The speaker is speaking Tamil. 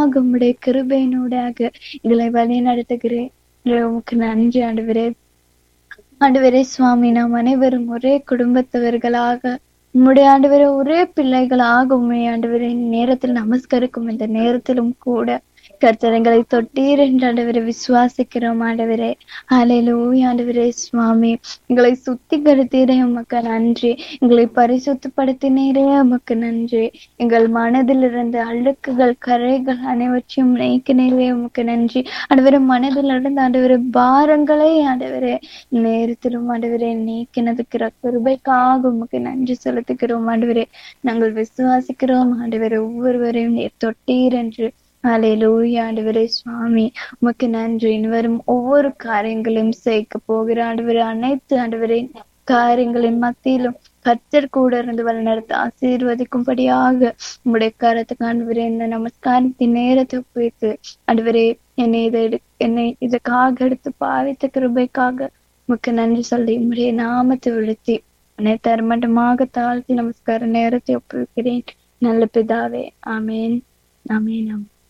உம்முடைய கிருபையினூடாக எங்களை வழி நடத்துகிறேன் உமக்கு நன்றி ஆண்டவரே ஆண்டவரே சுவாமி நாம் அனைவரும் ஒரே குடும்பத்தவர்களாக உம்முடைய ஆண்டவரே ஒரே பிள்ளைகளாக உண்மை ஆண்டவரே நேரத்தில் நமஸ்கரிக்கும் இந்த நேரத்திலும் கூட கர்த்தரங்களை தொட்டீர் என்று ஆண்டவரை விசுவாசிக்கிறோம் ஆண்டவரே அலையிலூய் ஆண்டவரே சுவாமி எங்களை சுத்திகரித்தீரே உமக்கு நன்றி எங்களை பரிசுத்தப்படுத்தினீரே உமக்கு நன்றி எங்கள் மனதில் இருந்த அழுக்குகள் கரைகள் அனைவற்றையும் நீக்கினீரே உமக்கு நன்றி ஆண்டவரே மனதில் இருந்த ஆண்டவரே பாரங்களை ஆண்டவரே நேரத்திலும் ஆண்டவரே நீக்கினதுக்கு கிருபைக்காக உமக்கு நன்றி செலுத்துகிறோம் ஆண்டவரே நாங்கள் விசுவாசிக்கிறோம் ஆண்டவரே ஒவ்வொருவரையும் நீர் தொட்டீர் என்று அலையிலூயா ஆண்டவரே சுவாமி உமக்கு நன்றி வரும் ஒவ்வொரு காரியங்களையும் சேர்க்க போகிற ஆண்டவரே அனைத்து ஆண்டவரே காரியங்களின் மத்தியிலும் கர்த்தர் கூட இருந்து வழிநடத்த ஆசீர்வதிக்கும்படியாக உங்களுடைய கரத்துக்கு ஆண்டவரே இந்த நமஸ்காரத்தின் நேரத்தை ஒப்புவித்து ஆண்டவரே என்னை இதை எடு என்னை இதுக்காக எடுத்து பாவித்த கிருபைக்காக உமக்கு நன்றி சொல்லி உங்களுடைய நாமத்தை விழுத்தி என்னை தரமட்டமாக தாழ்த்தி நமஸ்கார நேரத்தை ஒப்புவிக்கிறேன் நல்ல பிதாவே ஆமேன் ஆமேன் ஆமேன்